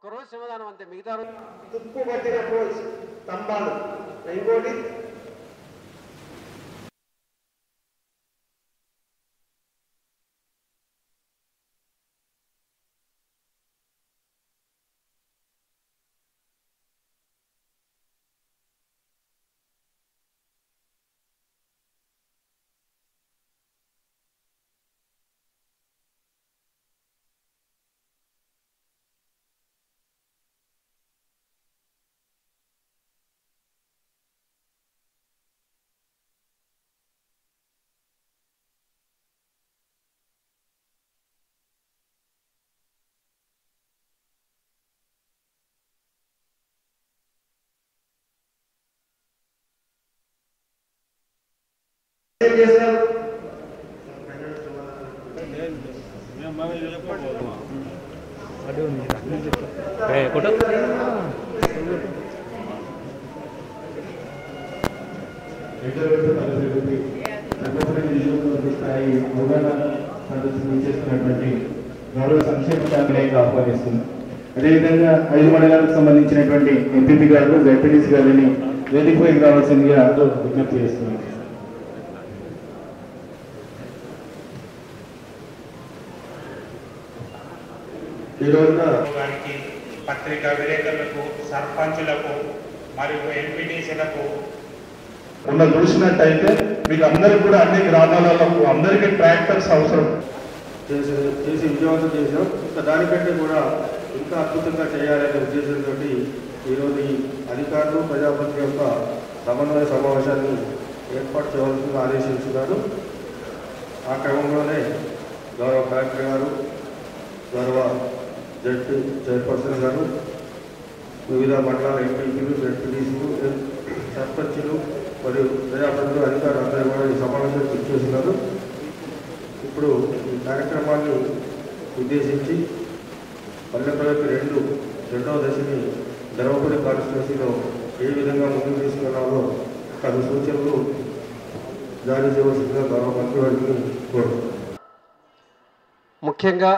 ఒక్కరోజు శ్రమదానం అంతే మిగతా రోజు తుప్పు పట్టిన పోల్స్ స్తంభాలు ఇంకోటి ఏం చేస్తారు ఇంటర్వ్యూ పరిస్థితి రంగపురి నియోజకవర్గ స్థాయి అవగాహన సదస్సును చేస్తున్నటువంటి గౌరవ సంక్షేమ శాఖలకు ఆహ్వానిస్తుంది అదేవిధంగా ఐదు మండలాలకు సంబంధించినటువంటి ఎంపీపీ గారు జడ్పీటీసీ గారిని వేదికపైకి రావాల్సిందిగా విజ్ఞప్తి చేస్తున్నాను ఈ రోజున గారికి పత్రికా విలేకరులకు సర్పంచులకు మరియు ఎంపీటీసీలకు ఉన్న చూసినట్టయితే మీకు అందరికి కూడా అన్ని గ్రామాలలో అందరికీ ట్రాక్టర్స్ అవసరం చేసి చేసి విజయవంతం చేసినాం ఇంకా దానికంటే కూడా ఇంకా అద్భుతంగా చేయాలనే ఉద్దేశంతో ఈరోజు ఈ అధికారులు ప్రజాపతి యొక్క సమన్వయ సమావేశాన్ని ఏర్పాటు చేయవలసిందిగా ఆదేశించున్నారు ఆ క్రమంలోనే గౌరవ కలెక్టర్ గారు గౌరవ జడ్పీ చైర్పర్సన్ గారు వివిధ మండలాల ఎంపీలు జడ్పీటీసీలు సర్పంచులు మరియు ప్రజాప్రతినిధులు అధికారులు అందరూ కూడా ఈ సమావేశానికి ఇచ్చేస్తున్నారు ఇప్పుడు ఈ కార్యక్రమాన్ని ఉద్దేశించి పల్లెపల్లెకి రెండు రెండవ దశని ధర్మపురి కాన్స్టిట్యూన్సీలో ఏ విధంగా ముందుకు తీసుకెళ్లాలో తగు సూచనలు జారీ చేయవలసిందిగా గౌరవ మంత్రివర్గిని కోరుతున్నాను ముఖ్యంగా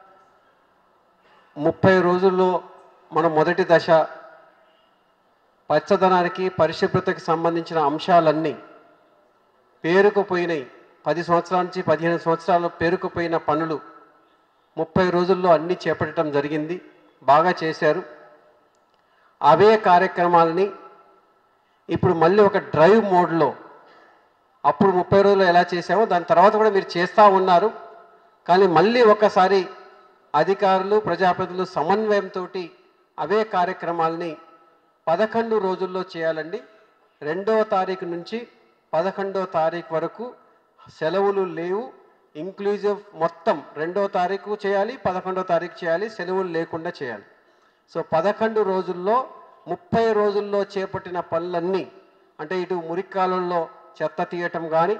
ముప్పై రోజుల్లో మన మొదటి దశ పచ్చదనానికి పరిశుభ్రతకి సంబంధించిన అంశాలన్నీ పేరుకుపోయినాయి పది సంవత్సరాల నుంచి పదిహేను సంవత్సరాలు పేరుకుపోయిన పనులు ముప్పై రోజుల్లో అన్నీ చేపట్టడం జరిగింది బాగా చేశారు అవే కార్యక్రమాలని ఇప్పుడు మళ్ళీ ఒక డ్రైవ్ మోడ్లో అప్పుడు ముప్పై రోజులు ఎలా చేసామో దాని తర్వాత కూడా మీరు చేస్తూ ఉన్నారు కానీ మళ్ళీ ఒకసారి అధికారులు ప్రజాప్రతినిధులు సమన్వయంతో అవే కార్యక్రమాల్ని పదకొండు రోజుల్లో చేయాలండి రెండవ తారీఖు నుంచి పదకొండవ తారీఖు వరకు సెలవులు లేవు ఇంక్లూజివ్ మొత్తం రెండో తారీఖు చేయాలి పదకొండో తారీఖు చేయాలి సెలవులు లేకుండా చేయాలి సో పదకొండు రోజుల్లో ముప్పై రోజుల్లో చేపట్టిన పనులన్నీ అంటే ఇటు మురికాలంలో చెత్త తీయటం కానీ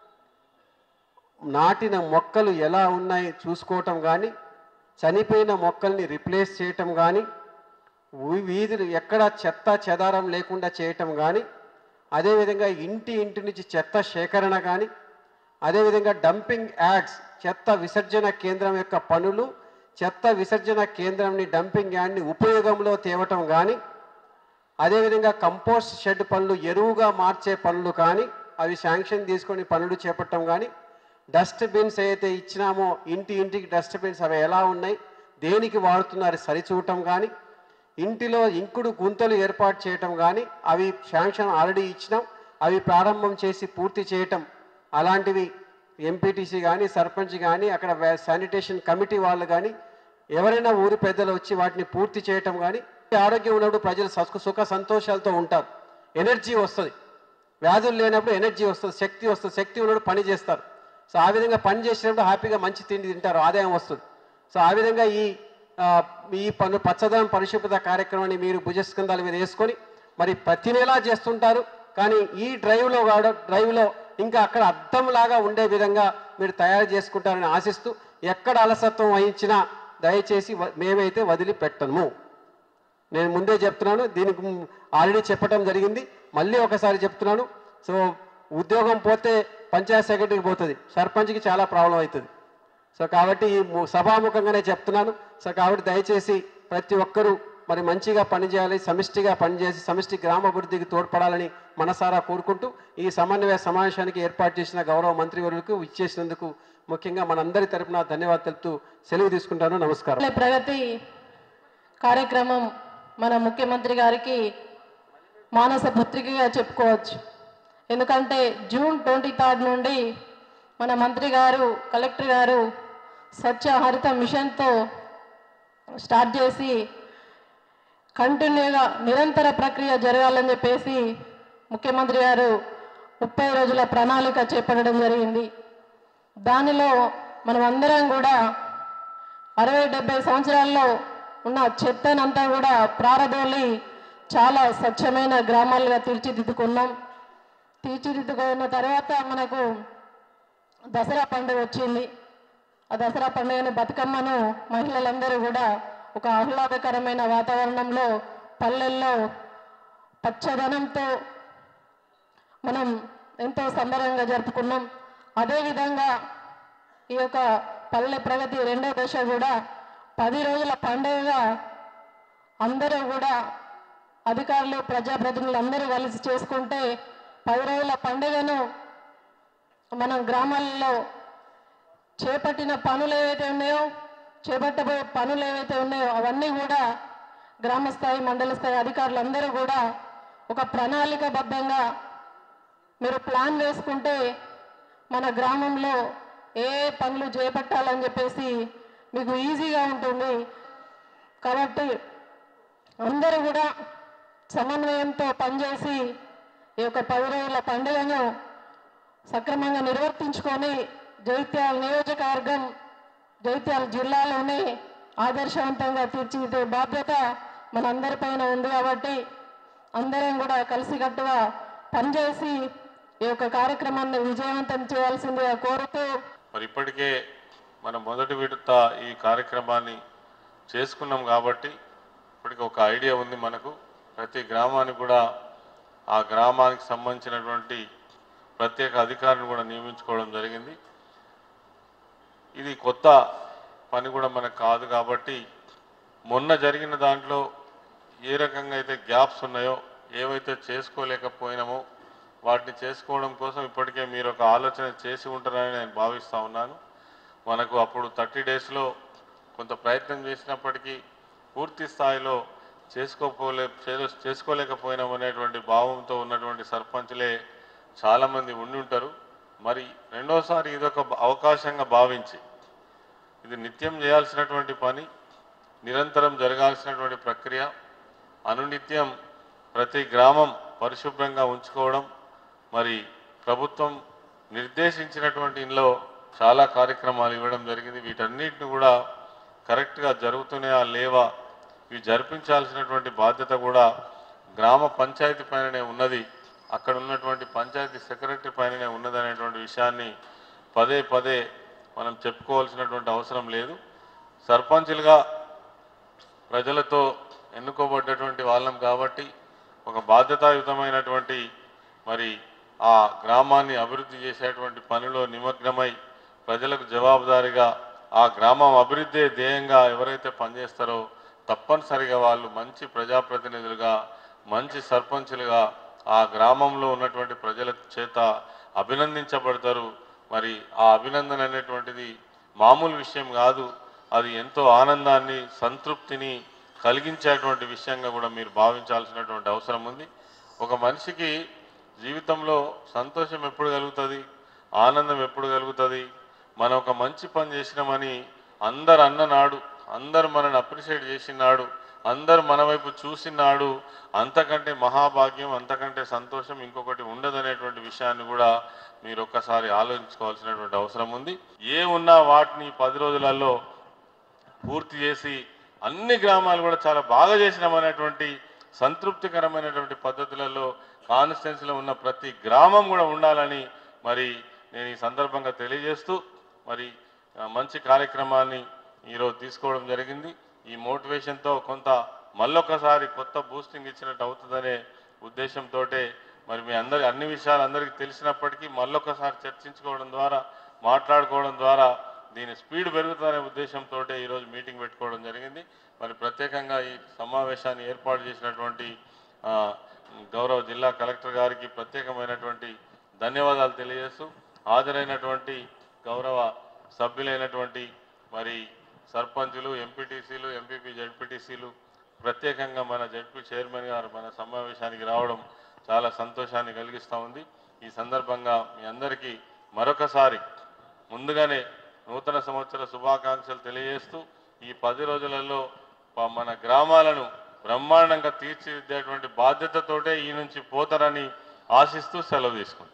నాటిన మొక్కలు ఎలా ఉన్నాయి చూసుకోవటం కానీ చనిపోయిన మొక్కల్ని రిప్లేస్ చేయటం కానీ వీ- వీధులు ఎక్కడ చెత్త చెదారం లేకుండా చేయటం కానీ అదేవిధంగా ఇంటి ఇంటి నుంచి చెత్త సేకరణ కానీ అదేవిధంగా డంపింగ్ యార్డ్స్ చెత్త విసర్జన కేంద్రం యొక్క పనులు చెత్త విసర్జన కేంద్రంని డంపింగ్ యార్డ్ని ఉపయోగంలో తేవటం కానీ అదేవిధంగా కంపోస్ట్ షెడ్ పనులు ఎరువుగా మార్చే పనులు కానీ అవి శాంక్షన్ తీసుకొని పనులు చేపట్టడం కానీ డస్ట్ బిన్స్ ఏదైతే ఇచ్చినామో ఇంటి ఇంటికి డస్ట్ బిన్స్ అవి ఎలా ఉన్నాయి దేనికి వాడుతున్నారు సరిచూడటం కానీ ఇంటిలో ఇంకుడు గుంతలు ఏర్పాటు చేయటం కానీ అవి శాంక్షన్ ఆల్రెడీ ఇచ్చినాం అవి ప్రారంభం చేసి పూర్తి చేయటం అలాంటివి ఎంపీటీసీ కానీ సర్పంచ్ కానీ అక్కడ వే- శానిటేషన్ కమిటీ వాళ్ళు కానీ ఎవరైనా ఊరి పెద్దలు వచ్చి వాటిని పూర్తి చేయటం కానీ ఆరోగ్యం ఉన్నప్పుడు ప్రజలు ససుఖ సుఖ సంతోషాలతో ఉంటారు ఎనర్జీ వస్తుంది వ్యాధులు లేనప్పుడు ఎనర్జీ వస్తుంది శక్తి వస్తుంది శక్తి ఉన్నప్పుడు పని చేస్తారు సో ఆ విధంగా పని చేసినప్పుడు హ్యాపీగా మంచి తిండి తింటారు ఆదాయం వస్తుంది సో ఆ విధంగా ఈ ఆ, ఈ పను పచ్చదనం పరిశుభ్రత కార్యక్రమాన్ని మీరు భుజస్కంధాల మీద వేసుకొని మరి ప్రతి నెలా చేస్తుంటారు కానీ ఈ డ్రైవ్లో కావడం డ్రైవ్లో ఇంకా అక్కడ అద్దంలాగా ఉండే విధంగా మీరు తయారు చేసుకుంటారని ఆశిస్తూ ఎక్కడ అలసత్వం వహించినా దయచేసి వ- మేమైతే వదిలిపెట్టము నేను ముందే చెప్తున్నాను దీనికి ము- ఆల్రెడీ చెప్పడం జరిగింది మళ్ళీ ఒకసారి చెప్తున్నాను సో ఉద్యోగం పోతే పంచాయత్ సెక్రటరీకి పోతుంది సర్పంచ్కి చాలా ప్రాబ్లం అవుతుంది సో కాబట్టి ఈ ము- సభాముఖంగానే చెప్తున్నాను సో కాబట్టి దయచేసి ప్రతి ఒక్కరూ మరి మంచిగా పనిచేయాలి సమిష్టిగా పనిచేసి సమిష్టి గ్రామాభివృద్ధికి తోడ్పడాలని మనసారా కోరుకుంటూ ఈ సమన్వయ సమావేశానికి ఏర్పాటు చేసిన గౌరవ మంత్రివర్యులకు ఇచ్చేసినందుకు ముఖ్యంగా మనందరి తరపున ధన్యవాదాలు తెలుపుతూ సెలవు తీసుకుంటాను నమస్కారం పల్లె ప్రగతి కార్యక్రమం మన ముఖ్యమంత్రి గారికి మానస పత్రికగా చెప్పుకోవచ్చు ఎందుకంటే జూన్ ట్వంటీ థర్డ్ నుండి మన మంత్రి గారు కలెక్టర్ గారు స్వచ్ఛ హరిత మిషన్తో స్టార్ట్ చేసి కంటిన్యూగా నిరంతర ప్రక్రియ జరగాలని చెప్పేసి ముఖ్యమంత్రి గారు ముప్పై రోజుల ప్రణాళిక చేపట్టడం జరిగింది దానిలో మనం అందరం కూడా అరవై డెబ్బై సంవత్సరాల్లో ఉన్న చెత్తనంతా కూడా ప్రారదోలి చాలా స్వచ్ఛమైన గ్రామాలుగా తీర్చిదిద్దుకున్నాం తీర్చిదిద్దుకున్న తర్వాత మనకు దసరా పండుగ వచ్చింది ఆ దసరా పండుగని బతుకమ్మను మహిళలందరూ కూడా ఒక ఆహ్లాదకరమైన వాతావరణంలో పల్లెల్లో పచ్చదనంతో మనం ఎంతో సంబరంగా జరుపుకున్నాం అదేవిధంగా ఈ యొక్క పల్లె ప్రగతి రెండో దశ కూడా పది రోజుల పండుగగా అందరూ కూడా అధికారులు ప్రజాప్రతినిధులు అందరూ కలిసి చేసుకుంటే పది రోజుల పండుగను మనం గ్రామాల్లో చేపట్టిన పనులు ఏవైతే ఉన్నాయో చేపట్టబోయే పనులు ఏవైతే ఉన్నాయో అవన్నీ కూడా గ్రామ స్థాయి మండల స్థాయి అధికారులు అందరూ కూడా ఒక ప్రణాళికబద్ధంగా మీరు ప్లాన్ వేసుకుంటే మన గ్రామంలో ఏ ఏ పనులు చేపట్టాలని చెప్పేసి మీకు ఈజీగా ఉంటుంది కాబట్టి అందరూ కూడా సమన్వయంతో పనిచేసి ఈ యొక్క పది రోజుల పండుగను సక్రమంగా నిర్వర్తించుకొని జైత్యాల నియోజకవర్గం జైత్యాల జిల్లాలోనే ఆదర్శవంతంగా తీర్చిదిద్దే బాధ్యత మనందరిపైన ఉంది కాబట్టి అందరం కూడా కలిసికట్టుగా పనిచేసి ఈ యొక్క కార్యక్రమాన్ని విజయవంతం చేయాల్సిందిగా కోరుతూ మరి ఇప్పటికే మనం మొదటి విడత ఈ కార్యక్రమాన్ని చేసుకున్నాం కాబట్టి ఇప్పటికి ఒక ఐడియా ఉంది మనకు ప్రతి గ్రామానికి కూడా ఆ గ్రామానికి సంబంధించినటువంటి ప్రత్యేక అధికారిని కూడా నియమించుకోవడం జరిగింది ఇది కొత్త పని కూడా మనకు కాదు కాబట్టి మొన్న జరిగిన దాంట్లో ఏ రకంగా అయితే గ్యాప్స్ ఉన్నాయో ఏవైతే చేసుకోలేకపోయినామో వాటిని చేసుకోవడం కోసం ఇప్పటికే మీరు ఒక ఆలోచన చేసి ఉంటారని నేను భావిస్తూ ఉన్నాను మనకు అప్పుడు థర్టీ డేస్లో కొంత ప్రయత్నం చేసినప్పటికీ పూర్తి స్థాయిలో చేసుకోపోలే చే- చేసుకోలేకపోయినాం అనేటువంటి భావంతో ఉన్నటువంటి సర్పంచులే చాలామంది ఉండి ఉంటారు మరి రెండోసారి ఇదొక అవకాశంగా భావించి ఇది నిత్యం చేయాల్సినటువంటి పని నిరంతరం జరగాల్సినటువంటి ప్రక్రియ అనునిత్యం ప్రతి గ్రామం పరిశుభ్రంగా ఉంచుకోవడం మరి ప్రభుత్వం నిర్దేశించినటువంటి ఇంట్లో చాలా కార్యక్రమాలు ఇవ్వడం జరిగింది వీటన్నిటిని కూడా కరెక్ట్గా జరుగుతున్నాయా లేవా ఇవి జరిపించాల్సినటువంటి బాధ్యత కూడా గ్రామ పంచాయతీ పైననే ఉన్నది అక్కడ ఉన్నటువంటి పంచాయతీ సెక్రటరీ పైననే ఉన్నది అనేటువంటి విషయాన్ని పదే పదే మనం చెప్పుకోవాల్సినటువంటి అవసరం లేదు సర్పంచులుగా ప్రజలతో ఎన్నుకోబడ్డటువంటి వాళ్ళం కాబట్టి ఒక బాధ్యతాయుతమైనటువంటి మరి ఆ గ్రామాన్ని అభివృద్ధి చేసేటువంటి పనిలో నిమగ్నమై ప్రజలకు జవాబుదారీగా ఆ గ్రామం అభివృద్ధి ధ్యేయంగా ఎవరైతే పనిచేస్తారో తప్పనిసరిగా వాళ్ళు మంచి ప్రజాప్రతినిధులుగా మంచి సర్పంచులుగా ఆ గ్రామంలో ఉన్నటువంటి ప్రజల చేత అభినందించబడతారు మరి ఆ అభినందన అనేటువంటిది మామూలు విషయం కాదు అది ఎంతో ఆనందాన్ని సంతృప్తిని కలిగించేటువంటి విషయంగా కూడా మీరు భావించాల్సినటువంటి అవసరం ఉంది ఒక మనిషికి జీవితంలో సంతోషం ఎప్పుడు కలుగుతుంది ఆనందం ఎప్పుడు కలుగుతుంది మనం ఒక మంచి పని చేసినామని అందరు అన్ననాడు అందరు మనని అప్రిషియేట్ చేసినాడు అందరు మన వైపు చూసినాడు అంతకంటే మహాభాగ్యం అంతకంటే సంతోషం ఇంకొకటి ఉండదనేటువంటి విషయాన్ని కూడా మీరు ఒక్కసారి ఆలోచించుకోవాల్సినటువంటి అవసరం ఉంది ఏ ఉన్నా వాటిని పది రోజులలో పూర్తి చేసి అన్ని గ్రామాలు కూడా చాలా బాగా చేసినామనేటువంటి సంతృప్తికరమైనటువంటి పద్ధతులలో కాన్స్టిట్యున్సీలో ఉన్న ప్రతి గ్రామం కూడా ఉండాలని మరి నేను ఈ సందర్భంగా తెలియజేస్తూ మరి ఆ, మంచి కార్యక్రమాన్ని ఈరోజు తీసుకోవడం జరిగింది ఈ మోటివేషన్తో కొంత మళ్ళొకసారి కొత్త బూస్టింగ్ ఇచ్చినట్టు అవుతుందనే ఉద్దేశంతో మరి మీ అందరి అన్ని విషయాలు అందరికీ తెలిసినప్పటికీ మళ్ళొకసారి చర్చించుకోవడం ద్వారా మాట్లాడుకోవడం ద్వారా దీని స్పీడ్ పెరుగుతుందనే ఉద్దేశంతో ఈరోజు మీటింగ్ పెట్టుకోవడం జరిగింది మరి ప్రత్యేకంగా ఈ సమావేశాన్ని ఏర్పాటు చేసినటువంటి ఆ, గౌరవ జిల్లా కలెక్టర్ గారికి ప్రత్యేకమైనటువంటి ధన్యవాదాలు తెలియజేస్తూ హాజరైనటువంటి గౌరవ సభ్యులైనటువంటి మరి సర్పంచులు ఎంపీటీసీలు ఎంపీపీ జడ్పీటీసీలు ప్రత్యేకంగా మన జడ్పీ చైర్మన్ గారు మన సమావేశానికి రావడం చాలా సంతోషాన్ని కలిగిస్తూ ఉంది ఈ సందర్భంగా మీ అందరికీ మరొకసారి ముందుగానే నూతన సంవత్సర శుభాకాంక్షలు తెలియజేస్తూ ఈ పది రోజులలో ప- మన గ్రామాలను బ్రహ్మాండంగా తీర్చిదిద్దేటువంటి బాధ్యతతోటే ఈ నుంచి పోతారని ఆశిస్తూ సెలవు తీసుకుంటాం